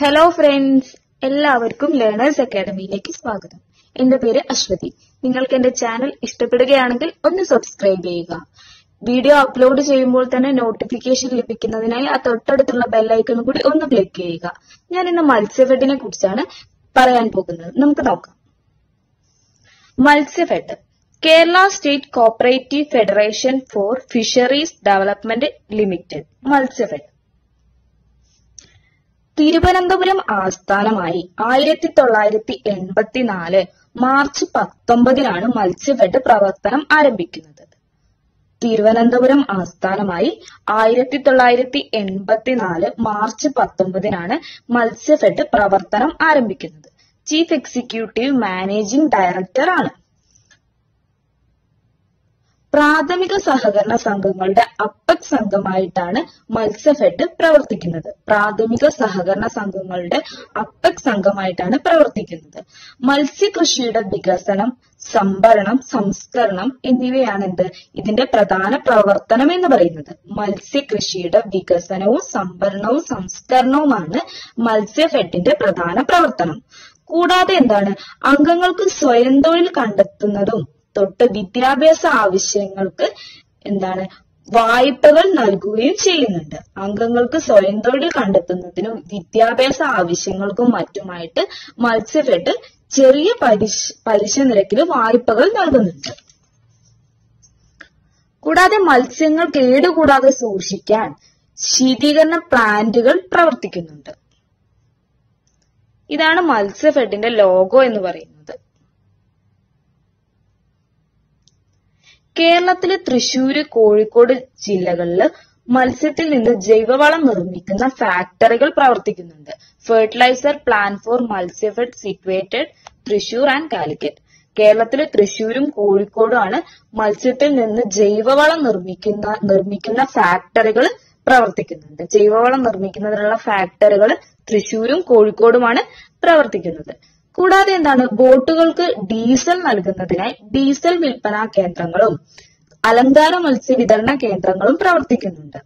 hello friends എല്ലാവർക്കും ലേണേഴ്സ് അക്കാഡമിയിലേക്ക് സ്വാഗതം എന്റെ പേര് അശ്വതി നിങ്ങൾക്ക് എന്റെ ചാനൽ ഇഷ്ടപ്പെടുകയാണെങ്കിൽ ഒന്ന് സബ്സ്ക്രൈബ് ചെയ്യുക വീഡിയോ അപ്ലോഡ് ചെയ്യുമ്പോൾ തന്നെ നോട്ടിഫിക്കേഷൻ ലഭിക്കുന്നതിനായി ആ തൊട്ടടുത്തുള്ള ബെല്ലൈക്കൺ കൂടി ഒന്ന് ക്ലിക്ക് ചെയ്യുക ഞാൻ ഇന്ന് മത്സ്യഫെഡിനെ കുറിച്ചാണ് പറയാൻ പോകുന്നത് നമുക്ക് നോക്കാം Matsyafed Kerala state cooperative federation for fisheries development limited Matsyafed Thiruvananthapuram ആസ്ഥാനമായി ആയിരത്തി തൊള്ളായിരത്തി എൺപത്തിനാല് മാർച്ച് പത്തൊമ്പതിനാണ് മത്സ്യഫെഡ് പ്രവർത്തനം ആരംഭിക്കുന്നത് തിരുവനന്തപുരം ആസ്ഥാനമായി ആയിരത്തി തൊള്ളായിരത്തി എൺപത്തിനാല് മാർച്ച് പത്തൊമ്പതിനാണ് മത്സ്യഫെഡ് പ്രവർത്തനം ആരംഭിക്കുന്നത് ചീഫ് എക്സിക്യൂട്ടീവ് മാനേജിംഗ് ഡയറക്ടർ ആണ് പ്രാഥമിക സഹകരണ സംഘങ്ങളുടെ അപ്പക് സംഘമായിട്ടാണ് മത്സ്യഫെഡ് പ്രവർത്തിക്കുന്നത് പ്രാഥമിക സഹകരണ സംഘങ്ങളുടെ അപ്പക് സംഘമായിട്ടാണ് പ്രവർത്തിക്കുന്നത് മത്സ്യകൃഷിയുടെ വികസനം സംഭരണം സംസ്കരണം എന്നിവയാണ് എന്ത് ഇതിന്റെ പ്രധാന പ്രവർത്തനം എന്ന് പറയുന്നത് മത്സ്യകൃഷിയുടെ വികസനവും സംഭരണവും സംസ്കരണവുമാണ് മത്സ്യഫെഡിന്റെ പ്രധാന പ്രവർത്തനം കൂടാതെ എന്താണ് അംഗങ്ങൾക്ക് സ്വയം തൊഴിൽ കണ്ടെത്തുന്നതും തൊട്ട് വിദ്യാഭ്യാസ ആവശ്യങ്ങൾക്ക് എന്താണ് വായ്പകൾ നൽകുകയും ചെയ്യുന്നുണ്ട് അംഗങ്ങൾക്ക് സ്വയം തൊഴിൽ കണ്ടെത്തുന്നതിനും വിദ്യാഭ്യാസ ആവശ്യങ്ങൾക്കും മറ്റുമായിട്ട് മത്സ്യഫെഡ് ചെറിയ പലിശ പലിശ നിരക്കിൽ വായ്പകൾ നൽകുന്നുണ്ട് കൂടാതെ മത്സ്യങ്ങൾ കേടുകൂടാതെ സൂക്ഷിക്കാൻ ശീതീകരണ പ്ലാന്റുകൾ പ്രവർത്തിക്കുന്നുണ്ട് ഇതാണ് മത്സ്യഫെഡിന്റെ ലോഗോ എന്ന് പറയുന്നത് കേരളത്തിലെ തൃശൂര് കോഴിക്കോട് ജില്ലകളിൽ മത്സ്യത്തിൽ നിന്ന് ജൈവവളം നിർമ്മിക്കുന്ന ഫാക്ടറികൾ പ്രവർത്തിക്കുന്നുണ്ട് fertilizer plan for Matsyafed situated Thrissur and Calicut കേരളത്തിലെ തൃശൂരും കോഴിക്കോടും ആണ് മത്സ്യത്തിൽ നിന്ന് ജൈവവളം നിർമ്മിക്കുന്ന നിർമ്മിക്കുന്ന ഫാക്ടറികൾ പ്രവർത്തിക്കുന്നുണ്ട് ജൈവവളം നിർമ്മിക്കുന്നതിനുള്ള ഫാക്ടറികൾ തൃശൂരും കോഴിക്കോടുമാണ് പ്രവർത്തിക്കുന്നത് കൂടാതെ എന്താണ് ബോട്ടുകൾക്ക് ഡീസൽ നൽകുന്നതിനായി ഡീസൽ വിൽപ്പനാ കേന്ദ്രങ്ങളും അലങ്കാര മത്സ്യ വിതരണ കേന്ദ്രങ്ങളും പ്രവർത്തിക്കുന്നുണ്ട്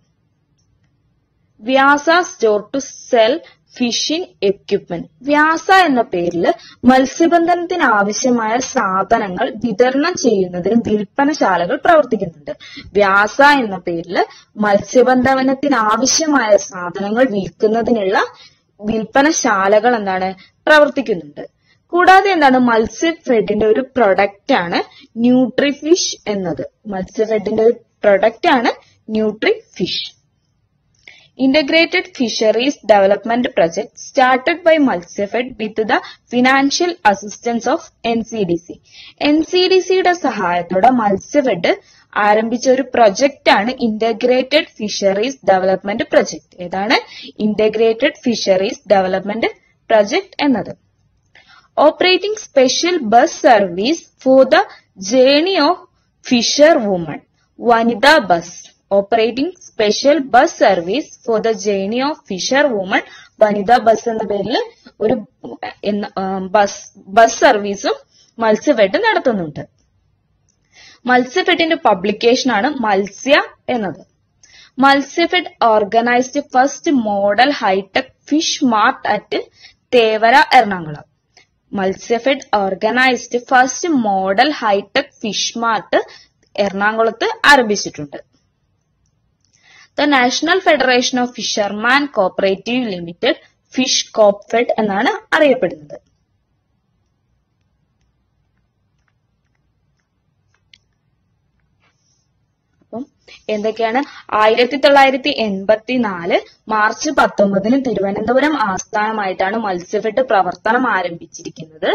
Vyasa store to sell fishing equipment Vyasa എന്ന പേരിൽ മത്സ്യബന്ധനത്തിന് ആവശ്യമായ സാധനങ്ങൾ വിതരണം ചെയ്യുന്നതിന് വിൽപ്പനശാലകൾ പ്രവർത്തിക്കുന്നുണ്ട് വ്യാസ എന്ന പേരിൽ മത്സ്യബന്ധനത്തിന് ആവശ്യമായ സാധനങ്ങൾ വിൽക്കുന്നതിനുള്ള വിൽപ്പനശാലകൾ എന്താണ് പ്രവർത്തിക്കുന്നുണ്ട് കൂടാതെ എന്താണ് മത്സ്യഫെഡിന്റെ ഒരു പ്രൊഡക്റ്റ് ആണ് ന്യൂട്രിഫിഷ് എന്നത് മത്സ്യഫെഡിന്റെ ഒരു പ്രൊഡക്റ്റ് ആണ് Nutrifish integrated fisheries development project started by Matsyafed with the financial assistance of N C D C N C D സിയുടെ സഹായത്തോടെ മത്സ്യഫെഡ് ആരംഭിച്ച ഒരു പ്രൊജക്റ്റ് ആണ് ഇന്റഗ്രേറ്റഡ് ഫിഷറീസ് ഡെവലപ്മെന്റ് പ്രൊജക്ട് ഏതാണ് ഇന്റഗ്രേറ്റഡ് ഫിഷറീസ് ഡെവലപ്മെന്റ് പ്രൊജക്ട് എന്നത് operating special bus service for the journey of fisher woman വനിതാ bus operating special bus service for the journey of fisher woman വനിതാ bus എന്ന പേരിൽ ഒരു bus bus സർവീസും മത്സ്യഫെഡ് നടത്തുന്നുണ്ട് മത്സ്യഫെഡിന്റെ publication ആണ് മത്സ്യ എന്നത് Matsyafed organised first model hitech fish mart at Thevara Ernakulam Matsyafed organised first model hitech fish mart എറണാകുളത്ത് ആരംഭിച്ചിട്ടുണ്ട് the national federation of fisherman cooperative limited Fishcopfed എന്നാണ് അറിയപ്പെടുന്നത് അപ്പം എന്തൊക്കെയാണ് ആയിരത്തി തൊള്ളായിരത്തി എൺപത്തിനാല് മാർച്ച് പത്തൊമ്പതിന് തിരുവനന്തപുരം ആസ്ഥാനമായിട്ടാണ് മത്സ്യഫെഡ് പ്രവർത്തനം ആരംഭിച്ചിരിക്കുന്നത്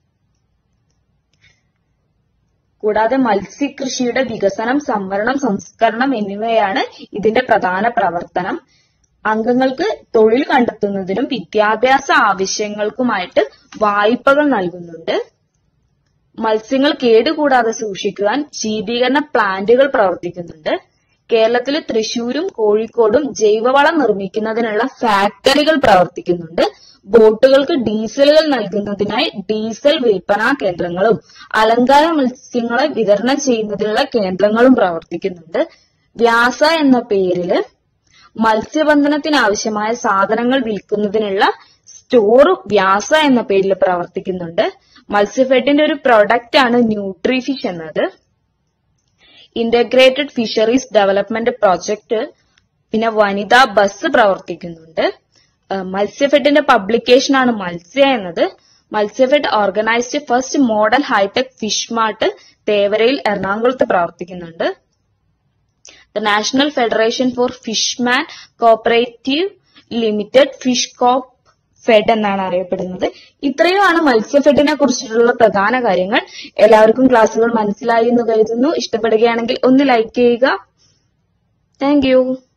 കൂടാതെ മത്സ്യകൃഷിയുടെ വികസനം സംവരണം സംസ്കരണം എന്നിവയാണ് ഇതിന്റെ പ്രധാന പ്രവർത്തനം അംഗങ്ങൾക്ക് തൊഴിൽ കണ്ടെത്തുന്നതിനും വിദ്യാഭ്യാസ ആവശ്യങ്ങൾക്കുമായിട്ട് വായ്പകൾ നൽകുന്നുണ്ട് മത്സ്യങ്ങൾ കേടുകൂടാതെ സൂക്ഷിക്കുവാൻ ശീതീകരണ പ്ലാന്റുകൾ പ്രവർത്തിക്കുന്നുണ്ട് കേരളത്തിലെ തൃശൂരും കോഴിക്കോടും ജൈവവളം നിർമ്മിക്കുന്നതിനുള്ള ഫാക്ടറികൾ പ്രവർത്തിക്കുന്നുണ്ട് ബോട്ടുകൾക്ക് ഡീസലുകൾ നൽകുന്നതിനായി ഡീസൽ വിൽപ്പനാ കേന്ദ്രങ്ങളും അലങ്കാര മത്സ്യങ്ങളെ വിതരണം ചെയ്യുന്നതിനുള്ള കേന്ദ്രങ്ങളും പ്രവർത്തിക്കുന്നുണ്ട് വ്യാസ എന്ന പേരില് മത്സ്യബന്ധനത്തിന് ആവശ്യമായ സാധനങ്ങൾ വിൽക്കുന്നതിനുള്ള സ്റ്റോർ വ്യാസ എന്ന പേരിൽ പ്രവർത്തിക്കുന്നുണ്ട് മത്സ്യഫെഡിന്റെ ഒരു പ്രൊഡക്റ്റ് ആണ് ന്യൂട്രിഫിഷ് എന്നത് ഇന്റഗ്രേറ്റഡ് ഫിഷറീസ് ഡെവലപ്മെന്റ് പ്രോജക്റ്റ് പിന്നെ വനിതാ ബസ് പ്രവർത്തിക്കുന്നുണ്ട് മത്സ്യഫെഡിന്റെ പബ്ലിക്കേഷൻ ആണ് മത്സ്യ എന്നത് Matsyafed organised first model hitech fish mart തേവരയിൽ എറണാകുളത്ത് പ്രവർത്തിക്കുന്നുണ്ട് the national federation for fishman cooperative limited Fishcopfed എന്നാണ് അറിയപ്പെടുന്നത് ഇത്രയുമാണ് മത്സ്യഫെഡിനെ കുറിച്ചിട്ടുള്ള പ്രധാന കാര്യങ്ങൾ എല്ലാവർക്കും ക്ലാസ്സുകൾ മനസ്സിലായി എന്ന് കരുതുന്നു ഇഷ്ടപ്പെടുകയാണെങ്കിൽ ഒന്ന് ലൈക്ക് ചെയ്യുക താങ്ക്